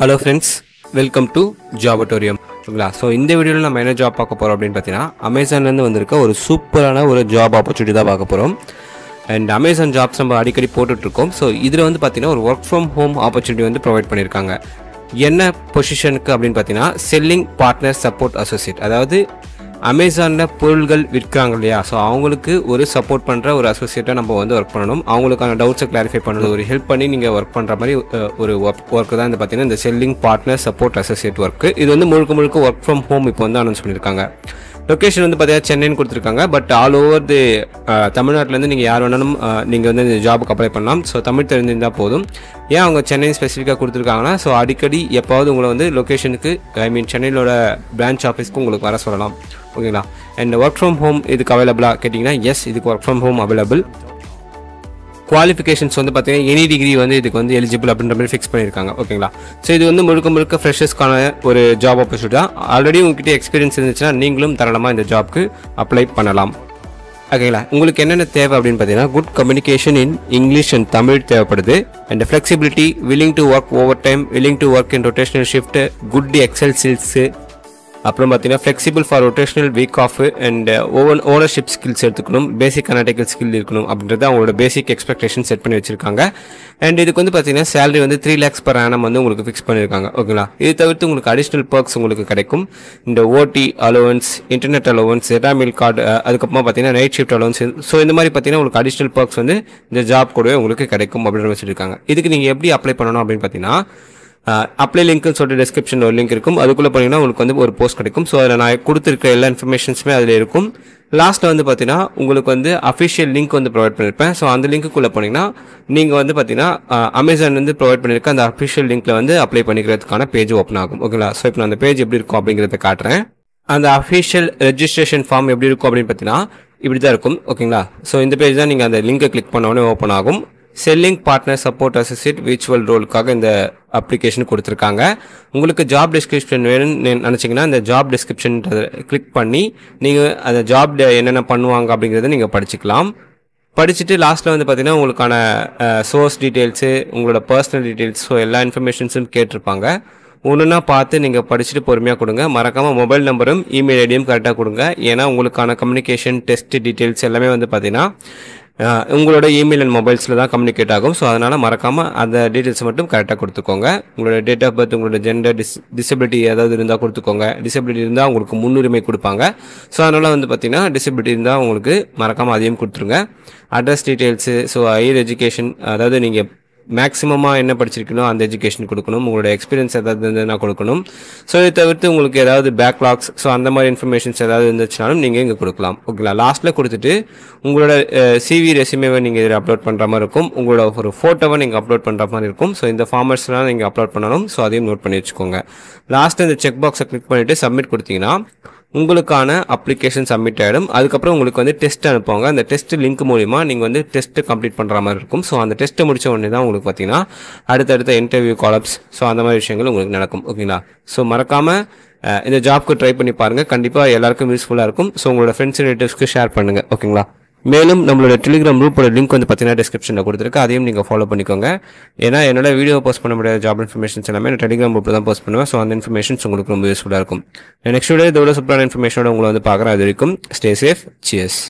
hello friends welcome to ஜாபட்டோரியம் ஓகேங்களா so இந்த வீடியோவில் நம்ம என்ன ஜாப் பார்க்க போகிறோம் அப்படின்னு பார்த்தீங்கன்னா அமேசான்லேருந்து வந்திருக்க ஒரு சூப்பரான ஒரு ஜாப் ஆப்பர்ச்சுனிட்டி தான் பார்க்க போகிறோம் அண்ட் அமேசான் ஜாப்ஸ் நம்ம அடிக்கடி போட்டுட்ருக்கோம் ஸோ இதில் வந்து பார்த்தீங்கன்னா ஒரு ஒர்க் ஃப்ரம் ஹோம் ஆப்பர்ச்சுனிட்டி வந்து ப்ரொவைட் பண்ணியிருக்காங்க என்ன பொசிஷனுக்கு அப்படின்னு பார்த்தீங்கன்னா செல்லிங் பார்ட்னர் சப்போர்ட் அசோசியேட் அதாவது அமேசானில் பொருள்கள் விற்கிறாங்க இல்லையா ஸோ அவங்களுக்கு ஒரு சப்போர்ட் பண்ணுற ஒரு அசோசியேட்டாக நம்ம வந்து ஒர்க் பண்ணணும் அவங்களுக்கான டவுட்ஸை கிளாரிஃபை பண்ணுறது ஒரு ஹெல்ப் பண்ணி நீங்கள் ஒர்க் பண்ணுற மாதிரி அஹ், ஒரு ஒர்க் ஒர்க்கு தான் இந்த பார்த்தீங்கன்னா இந்த selling partner support associate work இது வந்து முழுக்க முழுக்க ஒர்க் ஃப்ரம் ஹோம் இப்போ வந்து அனௌன்ஸ் பண்ணியிருக்காங்க லொக்கேஷன் வந்து பார்த்தீங்கன்னா சென்னைன்னு கொடுத்துருக்காங்க பட் ஆல் ஓவர் தி தமிழ்நாட்டிலேருந்து நீங்கள் யார் வேணாலும் நீங்கள் வந்து இந்த ஜாபுக்கு அப்ளை பண்ணலாம் ஸோ தமிழ் தெரிஞ்சிருந்தால் போதும் ஏன் அவங்க சென்னை ஸ்பெசிஃபிக்காக கொடுத்துருக்காங்கன்னா ஸோ அடிக்கடி எப்போவாவது உங்களை வந்து லொக்கேஷனுக்கு ஐ மீன் சென்னையிலோட பிரான்ச் ஆஃபீஸ்க்கு உங்களுக்கு வர சொல்லலாம் ஓகேங்களா அண்ட் ஒர்க் ஃப்ரம் ஹோம் இதுக்கு அவைலபிளாக கேட்டிங்கன்னா எஸ் இதுக்கு work from home available qualifications வந்து பார்த்தீங்கன்னா எனி டிகிரி வந்து இதுக்கு வந்து எலிஜிபிள் அப்படின்ற மாதிரி ஃபிக்ஸ் பண்ணியிருக்காங்க ஓகேங்களா ஸோ இது வந்து முழுக்க முழுக்க ஃப்ரெஷர்ஸ்க்கான ஒரு ஜாப் ஆப்பர்ச்சுனிட்டி தான் ஆல்ரெடி உங்ககிட்ட எக்ஸ்பீரியன்ஸ் இருந்துச்சுன்னா நீங்களும் தாராளமாக இந்த ஜாப்க்கு அப்ளை பண்ணலாம் ஓகேங்களா உங்களுக்கு என்னென்ன தேவை அப்படின்னு பார்த்தீங்கன்னா good communication in English and Tamil தேவைப்படுது and flexibility willing to work overtime willing to work in rotational shift good Excel skills அப்புறம் பார்த்தீங்கன்னா flexible for rotational week off and own ownership skills எடுத்துக்கணும் பேசிக் அனாட்டிக்கல் ஸ்கில் இருக்கணும் அப்படின்றது அவங்களோட பேசிக் expectation set பண்ணி வச்சிருக்காங்க and இதுக்கு வந்து பார்த்தீங்கன்னா சேலரி வந்து த்ரீ லேக்ஸ் per annum வந்து உங்களுக்கு ஃபிக்ஸ் பண்ணியிருக்காங்க ஓகேங்களா இது தவிர்த்து உங்களுக்கு அடிஷ்னல் பர்க்ஸ் உங்களுக்கு கிடைக்கும் இந்த ஓடி அலோவன்ஸ் இன்டர்நெட் அலோவன்ஸ் எட்டாமில் கார்டு அதுக்கப்புறமா பார்த்தீங்கன்னா நைட் ஷிஃப்ட் அலோவன்ஸ் ஸோ இந்த மாதிரி பார்த்தீங்கன்னா உங்களுக்கு அடிஷ்னல் பர்க்ஸ் வந்து இந்த ஜாப் கூடவே உங்களுக்கு கிடைக்கும் அப்படின்ற மாதிரி சொல்லியிருக்காங்க இதுக்கு நீங்கள் எப்படி அப்ளை பண்ணணும் அப்படின்னு பார்த்தீங்கன்னா அப்ளை லிங்க்னு சொல்லிட்டு டிஸ்கிரிப்ஷன் ஒரு லிங்க் இருக்கும் அதுக்குள்ளே போனீங்கன்னா உங்களுக்கு வந்து ஒரு போஸ்ட் கிடைக்கும் ஸோ அதில் நான் கொடுத்துருக்க எல்லா இன்ஃபர்மேஷன்ஸுமே அதில் இருக்கும் லாஸ்ட்டில் வந்து பார்த்தீங்கன்னா உங்களுக்கு வந்து அஃபிஷியல் லிங்க் வந்து ப்ரொவைட் பண்ணியிருப்பேன் ஸோ அந்த லிங்க்குள்ளே போனீங்கன்னா நீங்கள் வந்து பார்த்தீங்கன்னா அமேசான் வந்து ப்ரொவைட் பண்ணியிருக்க அந்த அஃபிஷியல் லிங்க்கில் வந்து அப்ளை பண்ணிக்கிறதுக்கான பேஜ் ஓப்பன் ஆகும் ஓகேங்களா ஸோ இப்போ நான் அந்த பேஜ் எப்படி இருக்கும் அப்படிங்கிறத காட்டுறேன் அந்த அஃபிஷியல் ரெஜிஸ்ட்ரேஷன் ஃபார்ம் எப்படி இருக்கும் அப்படின்னு பார்த்தீங்கன்னா இப்படி தான் இருக்கும் ஓகேங்களா ஸோ இந்த பேஜ் தான் நீங்கள் அந்த லிங்கை கிளிக் பண்ண உடனே ஓப்பன் ஆகும் selling partner support associate virtual ரோலுக்காக இந்த அப்ளிகேஷன் கொடுத்துருக்காங்க உங்களுக்கு ஜாப் டிஸ்கிரிப்ஷன் வேணும்னு நினச்சிங்கன்னா இந்த ஜாப் டிஸ்கிரிப்ஷன் கிளிக் பண்ணி நீங்கள் அந்த ஜாப் என்னென்ன பண்ணுவாங்க அப்படிங்கிறத நீங்கள் படிச்சுக்கலாம் படிச்சுட்டு லாஸ்ட்டில் வந்து பார்த்தீங்கன்னா உங்களுக்கான சோர்ஸ் டீட்டெயில்ஸு உங்களோட பர்சனல் டீட்டெயில்ஸ் ஸோ எல்லா இன்ஃபர்மேஷன்ஸும் கேட்டிருப்பாங்க ஒன்றுனா பார்த்து நீங்கள் படிச்சுட்டு பொறுமையாக கொடுங்க மறக்காமல் மொபைல் நம்பரும் இமெயில் ஐடியும் கரெக்டாக கொடுங்க ஏன்னா உங்களுக்கான கம்யூனிகேஷன் டெஸ்ட் டீட்டெயில்ஸ் எல்லாமே வந்து பார்த்தீங்கன்னா அஹ், உங்களோட இமெயில் அண்ட் மொபைல்ஸில் தான் கம்யூனிகேட் ஆகும் ஸோ அதனால் மறக்காமல் அந்த டீட்டெயில்ஸ் மட்டும் கரெக்டாக கொடுத்துக்கோங்க உங்களோட டேட் ஆஃப் பர்த் உங்களோட ஜெண்டர் டிஸ் டிசபிலிட்டி ஏதாவது இருந்தால் கொடுத்துக்கோங்க டிசபிலிட்டி இருந்தால் உங்களுக்கு முன்னுரிமை கொடுப்பாங்க ஸோ அதனால் வந்து பார்த்தீங்கன்னா டிசபிலிட்டி இருந்தால் உங்களுக்கு மறக்காமல் அதையும் கொடுத்துருங்க address details so higher education அதாவது நீங்கள் மேக்ஸிமமாக என்ன படிச்சிருக்கணும் அந்த எஜுகேஷன் கொடுக்கணும் உங்களோட எக்ஸ்பீரியன்ஸ் ஏதாவது இருந்ததுன்னா கொடுக்கணும் ஸோ இதை தவிர்த்து உங்களுக்கு ஏதாவது பேக்லாக்ஸ் ஸோ அந்த மாதிரி இன்ஃபர்மேஷன்ஸ் ஏதாவது இருந்துச்சுனாலும் நீங்கள் இங்கே கொடுக்கலாம் ஓகேங்களா லாஸ்ட்டில் கொடுத்துட்டு உங்களோட சிவி ரெசியூமேவை நீங்கள் இதில் அப்லோட் பண்ணுற மாதிரி இருக்கும் உங்களோட ஒரு ஃபோட்டோவை நீங்கள் அப்லோட் பண்ணுற மாதிரி இருக்கும் ஸோ இந்த ஃபார்மர்ஸ்லாம் நீங்கள் அப்லோட் பண்ணணும் ஸோ அதையும் நோட் பண்ணி வச்சுக்கோங்க லாஸ்ட்டு இந்த செக் பாக்ஸை கிளிக் பண்ணிவிட்டு சப்மிட் கொடுத்தீங்கன்னா உங்களுக்கான அப்ளிகேஷன் சப்மிட் ஆகிடும் அதுக்கப்புறம் உங்களுக்கு வந்து டெஸ்ட் அனுப்புவாங்க அந்த டெஸ்ட் லிங்க் மூலிமா நீங்கள் வந்து டெஸ்ட் கம்ப்ளீட் பண்ணுற மாதிரி இருக்கும் ஸோ அந்த டெஸ்ட்டை முடிச்ச உடனே தான் உங்களுக்கு பார்த்தீங்கன்னா அடுத்தடுத்த இன்டர்வியூ காலப்ஸ் ஸோ அந்த மாதிரி விஷயங்கள் உங்களுக்கு நடக்கும் ஓகேங்களா ஸோ மறக்காமல் இந்த ஜாப்க்கு ட்ரை பண்ணி பாருங்கள் கண்டிப்பாக எல்லாருக்கும் யூஸ்ஃபுல்லாக இருக்கும் ஸோ உங்களோட ஃப்ரெண்ட்ஸ் ரிலேட்டிவ்ஸ்க்கு ஷேர் பண்ணுங்கள் ஓகேங்களா மேலும் நம்மளோட டெலிகிராம் குரூப்போட லிங்க் வந்து பார்த்தீங்கன்னா டிஸ்கிரிப்ஷனில் கொடுத்துருக்கு அதையும் நீங்கள் ஃபாலோ பண்ணிக்கோங்க ஏன்னா என்னோட வீடியோ போஸ்ட் பண்ண முடியாத ஜாப் இன்ஃபர்மேஷன்ஸ் எல்லாமே நான் டெலிகிராம் குரூப்பில் தான் போஸ்ட் பண்ணுவேன் ஸோ அந்த இன்ஃபர்மேஷன்ஸ் உங்களுக்கு ரொம்ப யூஸ்ஃபுல்லாக இருக்கும் நெக்ஸ்ட் வீடியோ இதோட சூப்பரான இன்ஃபர்மேஷனோட உங்களை வந்து பார்க்குறேன் அது வரைக்கும் ஸ்டே சேஃப் சியர்ஸ்